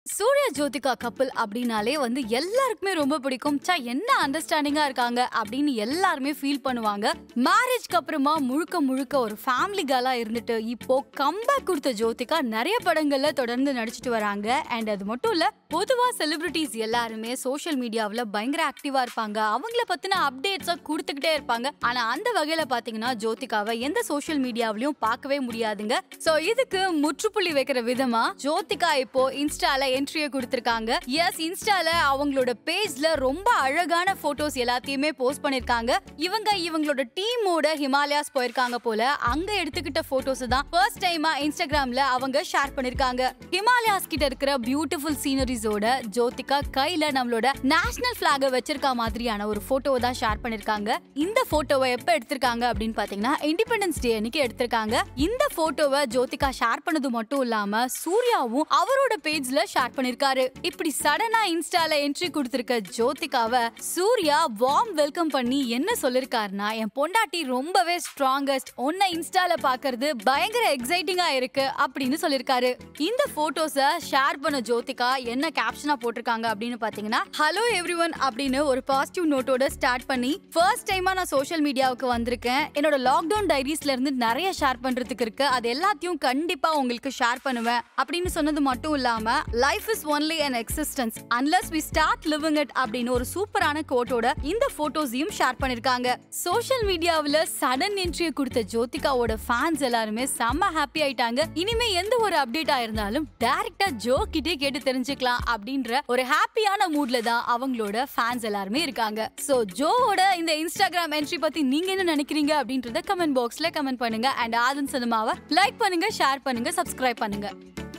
சூர்யா ஜோதிகா கப்பல் அப்படின்னாலே வந்து எல்லாருக்குமே ரொம்ப பிடிக்கும் சா என்ன அண்டர்ஸ்டாண்டிங்கா இருக்காங்க அப்படின்னு எல்லாருமே ஃபீல் பண்ணுவாங்க மேரேஜ்க்கு அப்புறமா முழுக்க முழுக்க ஒரு ஃபேமிலி கேர்லா இருந்துட்டு இப்போ கம்பேக் கொடுத்த ஜோதிகா நிறைய படங்கள்ல தொடர்ந்து நடிச்சிட்டு வராங்க அண்ட் அது மட்டும் இல்ல பொதுவா செலிபிரிட்டிஸ் எல்லாருமே சோஷியல் மீடியாவுல பயங்கர ஆக்டிவா இருப்பாங்க அவங்கள பத்தின அப்டேட்ஸா கொடுத்துக்கிட்டே இருப்பாங்க ஆனா அந்த வகையில பாத்தீங்கன்னா ஜோதிகாவை எந்த சோஷியல் மீடியாவிலயும் பார்க்கவே முடியாதுங்க சோ இதுக்கு முற்றுப்புள்ளி வைக்கிற விதமா ஜோதிகா இப்போ இன்ஸ்டால என்ட்ரியை கொடுத்திருக்காங்க எஸ் இன்ஸ்டால அவங்களோட பேஜ்ல ரொம்ப அழகான போட்டோஸ் எல்லாத்தையுமே போஸ்ட் பண்ணிருக்காங்க இவங்க இவங்களோட டீமோட ஹிமாலயாஸ் போயிருக்காங்க போல அங்க எடுத்துக்கிட்ட போட்டோஸ் தான் ஃபர்ஸ்ட் டைமா இன்ஸ்டாகிராம்ல அவங்க ஷேர் பண்ணிருக்காங்க ஹிமாலயாஸ் கிட்ட இருக்கிற பியூட்டிஃபுல் சீனரிஸோட ஜோதிகா கையில நம்மளோட நேஷனல் பிளாக வச்சிருக்க மாதிரியான ஒரு போட்டோவை தான் ஷேர் பண்ணிருக்காங்க இந்த போட்டோவை எப்ப எடுத்திருக்காங்க அப்படின்னு பாத்தீங்கன்னா இண்டிபெண்டன்ஸ் டே அன்னைக்கு எடுத்திருக்காங்க இந்த போட்டோவை ஜோதிகா ஷேர் பண்ணது மட்டும் இல்லாம சூர்யாவும் அவரோட பேஜ்ல ஷேர் பண்ணிருக்காரு இப்படி சடனா இன்ஸ்டால என்ட்ரி கொடுத்திருக்க ஜோதிகாவை சூர்யா வார்ம் வெல்கம் பண்ணி என்ன சொல்லிருக்காருன்னா என் பொண்டாட்டி ரொம்பவே ஸ்ட்ராங்கஸ்ட் உன்னை இன்ஸ்டால பாக்குறது பயங்கர எக்ஸைட்டிங்கா இருக்கு அப்படின்னு சொல்லிருக்காரு இந்த போட்டோஸ ஷேர் பண்ண ஜோதிகா என்ன கேப்ஷனா போட்டிருக்காங்க அப்படின்னு பாத்தீங்கன்னா ஹலோ எவ்ரி ஒன் அப்படின்னு ஒரு பாசிட்டிவ் நோட்டோட ஸ்டார்ட் பண்ணி ஃபர்ஸ்ட் டைமா நான் சோஷியல் மீடியாவுக்கு வந்திருக்கேன் என்னோட லாக்டவுன் டைரிஸ்ல இருந்து நிறைய ஷேர் பண்றதுக்கு இருக்கு அது எல்லாத்தையும் கண்டிப்பா உங்களுக்கு ஷேர் பண்ணுவேன் அப்படின்னு சொன்னது மட்டும் இல்லாம life is only an existence unless we start living it அப்படின்னு ஒரு சூப்பரான கோட்டோட இந்த போட்டோஸையும் ஷேர் பண்ணிருக்காங்க சோஷியல் மீடியாவுல சடன் என்ட்ரியை கொடுத்த ஜோதிகாவோட ஃபேன்ஸ் எல்லாருமே செம்ம ஹாப்பி ஆயிட்டாங்க இனிமே எந்த ஒரு அப்டேட் ஆயிருந்தாலும் டைரக்டா ஜோ கிட்டே கேட்டு தெரிஞ்சுக்கலாம் அப்படின்ற ஒரு ஹாப்பியான மூட்ல தான் அவங்களோட ஃபேன்ஸ் எல்லாருமே இருக்காங்க சோ ஜோவோட இந்த இன்ஸ்டாகிராம் என்ட்ரி பத்தி நீங்க என்ன நினைக்கிறீங்க அப்படின்றத கமெண்ட் பாக்ஸ்ல கமெண்ட் பண்ணுங்க அண்ட் ஆதன் சினிமாவை லைக் பண்ணுங்க ஷேர் பண்ணுங்க சப்ஸ்கிரைப் பண்ணுங்க